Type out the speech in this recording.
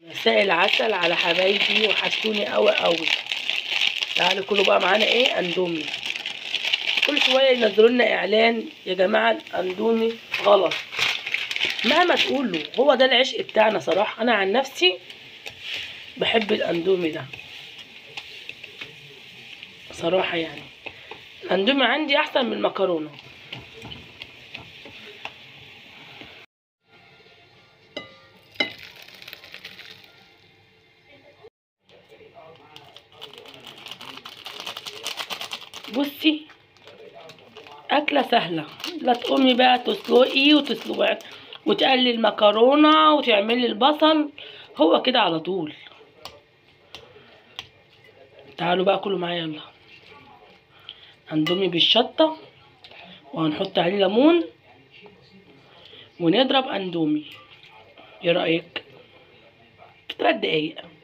مساء العسل على حبايبي وحشتوني قوي قوي تعالوا كلوا بقى معانا ايه اندومي كل شويه ينزلوا لنا اعلان يا جماعه الاندومي غلط مهما تقولوا هو ده العشق بتاعنا صراحه انا عن نفسي بحب الاندومي ده صراحه يعني الاندومي عندي احسن من المكرونه بصي أكلة سهلة لا تقومي بقى تسلقي وتسلقي وتقلي المكرونة وتعملي البصل هو كده على طول تعالوا بقى كلوا معايا يلا اندومي بالشطة وهنحط عليه ليمون ونضرب اندومي ايه رأيك في تلات دقايق